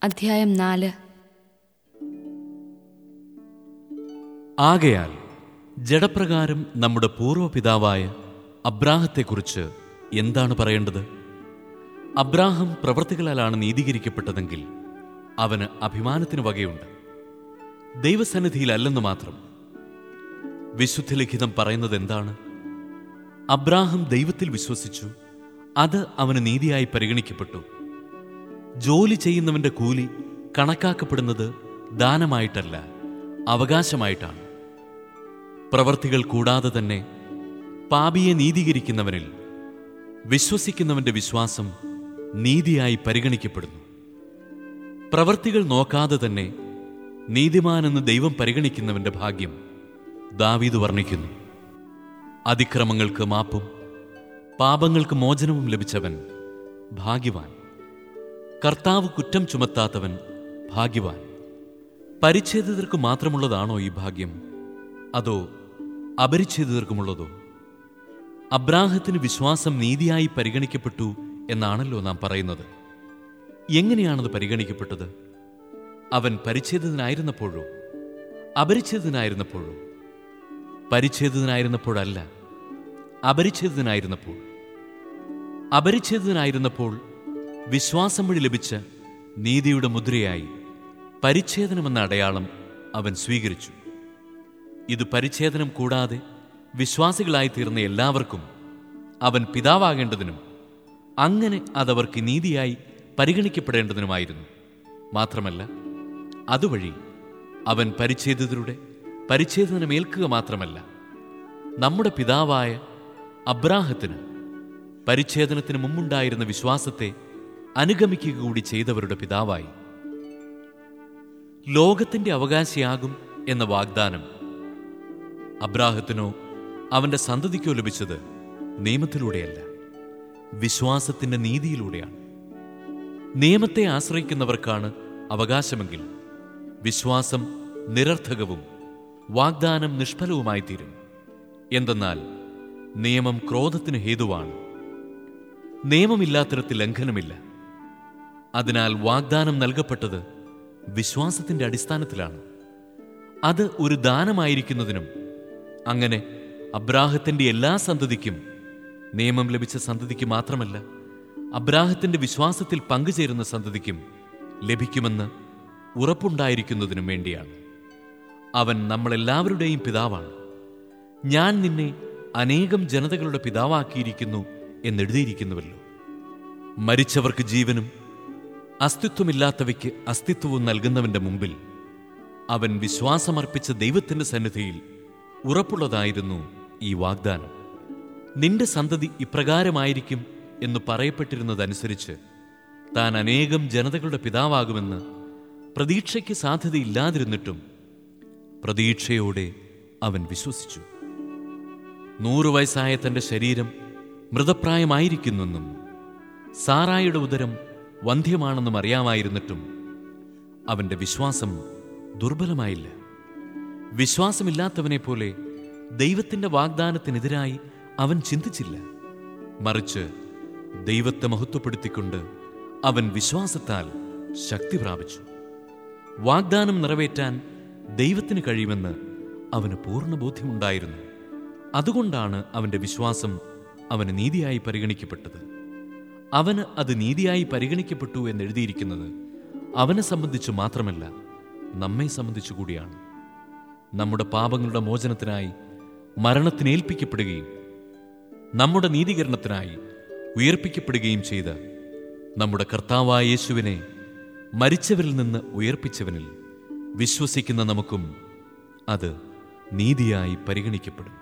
അധ്യായം നാല് ആകയാൽ ജഡപ്രകാരം നമ്മുടെ പൂർവ്വപിതാവായ അബ്രാഹത്തെക്കുറിച്ച് എന്താണ് പറയേണ്ടത് അബ്രാഹം പ്രവൃത്തികളാലാണ് നീതീകരിക്കപ്പെട്ടതെങ്കിൽ അവന് അഭിമാനത്തിന് വകയുണ്ട് ദൈവസന്നിധിയിലല്ലെന്ന് മാത്രം വിശുദ്ധ ലിഖിതം പറയുന്നത് എന്താണ് അബ്രാഹം ദൈവത്തിൽ വിശ്വസിച്ചു അത് അവന് നീതിയായി പരിഗണിക്കപ്പെട്ടു ജോലി ചെയ്യുന്നവന്റെ കൂലി കണക്കാക്കപ്പെടുന്നത് ദാനമായിട്ടല്ല അവകാശമായിട്ടാണ് പ്രവർത്തികൾ കൂടാതെ തന്നെ പാപിയെ നീതീകരിക്കുന്നവനിൽ വിശ്വസിക്കുന്നവന്റെ വിശ്വാസം നീതിയായി പരിഗണിക്കപ്പെടുന്നു പ്രവർത്തികൾ നോക്കാതെ തന്നെ നീതിമാനെന്ന് ദൈവം പരിഗണിക്കുന്നവന്റെ ഭാഗ്യം ദാവീദ് വർണ്ണിക്കുന്നു അതിക്രമങ്ങൾക്ക് മാപ്പും പാപങ്ങൾക്ക് മോചനവും ലഭിച്ചവൻ ഭാഗ്യവാൻ കർത്താവ് കുറ്റം ചുമത്താത്തവൻ ഭാഗ്യവാൻ പരിച്ഛേദിതർക്ക് മാത്രമുള്ളതാണോ ഈ ഭാഗ്യം അതോ അപരിച്ഛേദിതർക്കുമുള്ളതോ അബ്രാഹത്തിന് വിശ്വാസം നീതിയായി പരിഗണിക്കപ്പെട്ടു എന്നാണല്ലോ നാം പറയുന്നത് എങ്ങനെയാണത് പരിഗണിക്കപ്പെട്ടത് അവൻ പരിച്ഛേദിതനായിരുന്നപ്പോഴോ അപരിച്ഛേദിതനായിരുന്നപ്പോഴോ പരിച്ഛേദിതനായിരുന്നപ്പോഴല്ല അപരിച്ഛേദിതനായിരുന്നപ്പോൾ അപരിച്ഛേദിതനായിരുന്നപ്പോൾ വിശ്വാസം വഴി ലഭിച്ച നീതിയുടെ മുദ്രയായി പരിച്ഛേദനമെന്ന അടയാളം അവൻ സ്വീകരിച്ചു ഇത് പരിച്ഛേദനം കൂടാതെ വിശ്വാസികളായി തീർന്ന എല്ലാവർക്കും അവൻ പിതാവാകേണ്ടതിനും അങ്ങനെ അതവർക്ക് നീതിയായി പരിഗണിക്കപ്പെടേണ്ടതിനുമായിരുന്നു മാത്രമല്ല അതുവഴി അവൻ പരിച്ഛേദിതരുടെ പരിച്ഛേദനമേൽക്കുക മാത്രമല്ല നമ്മുടെ പിതാവായ അബ്രാഹത്തിന് പരിച്ഛേദനത്തിന് മുമ്പുണ്ടായിരുന്ന വിശ്വാസത്തെ അനുഗമിക്കുക കൂടി ചെയ്തവരുടെ പിതാവായി ലോകത്തിന്റെ അവകാശിയാകും എന്ന വാഗ്ദാനം അബ്രാഹത്തിനോ അവന്റെ സന്തതിക്കോ ലഭിച്ചത് നിയമത്തിലൂടെയല്ല വിശ്വാസത്തിന്റെ നീതിയിലൂടെയാണ് നിയമത്തെ ആശ്രയിക്കുന്നവർക്കാണ് അവകാശമെങ്കിൽ വിശ്വാസം നിരർത്ഥകവും വാഗ്ദാനം നിഷ്ഫലവുമായി തീരും എന്തെന്നാൽ നിയമം ക്രോധത്തിന് ഹേതുവാണ് നിയമമില്ലാത്തിടത്ത് ലംഘനമില്ല അതിനാൽ വാഗ്ദാനം നൽകപ്പെട്ടത് വിശ്വാസത്തിന്റെ അടിസ്ഥാനത്തിലാണ് അത് ഒരു ദാനമായിരിക്കുന്നതിനും അങ്ങനെ അബ്രാഹത്തിന്റെ എല്ലാ സന്തതിക്കും നിയമം ലഭിച്ച സന്തതിക്ക് മാത്രമല്ല അബ്രാഹത്തിന്റെ വിശ്വാസത്തിൽ പങ്കുചേരുന്ന സന്തതിക്കും ലഭിക്കുമെന്ന് ഉറപ്പുണ്ടായിരിക്കുന്നതിനും വേണ്ടിയാണ് അവൻ നമ്മളെല്ലാവരുടെയും പിതാവാണ് ഞാൻ നിന്നെ അനേകം ജനതകളുടെ പിതാവാക്കിയിരിക്കുന്നു എന്നെഴുതിയിരിക്കുന്നുവല്ലോ മരിച്ചവർക്ക് ജീവനും അസ്തിത്വമില്ലാത്തവയ്ക്ക് അസ്തിത്വവും നൽകുന്നവന്റെ മുമ്പിൽ അവൻ വിശ്വാസമർപ്പിച്ച ദൈവത്തിന്റെ സന്നിധിയിൽ ഉറപ്പുള്ളതായിരുന്നു ഈ വാഗ്ദാനം നിന്റെ സന്തതി ഇപ്രകാരമായിരിക്കും എന്ന് പറയപ്പെട്ടിരുന്നതനുസരിച്ച് താൻ അനേകം ജനതകളുടെ പിതാവാകുമെന്ന് പ്രതീക്ഷയ്ക്ക് സാധ്യതയില്ലാതിരുന്നിട്ടും പ്രതീക്ഷയോടെ അവൻ വിശ്വസിച്ചു നൂറു വയസ്സായ തന്റെ ശരീരം മൃതപ്രായമായിരിക്കുന്നെന്നും സാറായുടെ ഉദരം വന്ധ്യമാണെന്നും അറിയാമായിരുന്നിട്ടും അവന്റെ വിശ്വാസം ദുർബലമായില്ല വിശ്വാസമില്ലാത്തവനെ പോലെ ദൈവത്തിന്റെ വാഗ്ദാനത്തിനെതിരായി അവൻ ചിന്തിച്ചില്ല മറിച്ച് ദൈവത്തെ മഹത്വപ്പെടുത്തിക്കൊണ്ട് അവൻ വിശ്വാസത്താൽ ശക്തി പ്രാപിച്ചു വാഗ്ദാനം നിറവേറ്റാൻ ദൈവത്തിന് കഴിയുമെന്ന് അവന് പൂർണ്ണ ബോധ്യമുണ്ടായിരുന്നു അതുകൊണ്ടാണ് അവന്റെ വിശ്വാസം അവന് നീതിയായി പരിഗണിക്കപ്പെട്ടത് അവന് അത് നീതിയായി പരിഗണിക്കപ്പെട്ടു എന്നെഴുതിയിരിക്കുന്നത് അവനെ സംബന്ധിച്ച് മാത്രമല്ല നമ്മെ സംബന്ധിച്ചു കൂടിയാണ് നമ്മുടെ പാപങ്ങളുടെ മോചനത്തിനായി മരണത്തിനേൽപ്പിക്കപ്പെടുകയും നമ്മുടെ നീതീകരണത്തിനായി ഉയർപ്പിക്കപ്പെടുകയും ചെയ്ത നമ്മുടെ കർത്താവായ യേശുവിനെ മരിച്ചവരിൽ നിന്ന് ഉയർപ്പിച്ചവനിൽ വിശ്വസിക്കുന്ന നമുക്കും അത് നീതിയായി പരിഗണിക്കപ്പെടും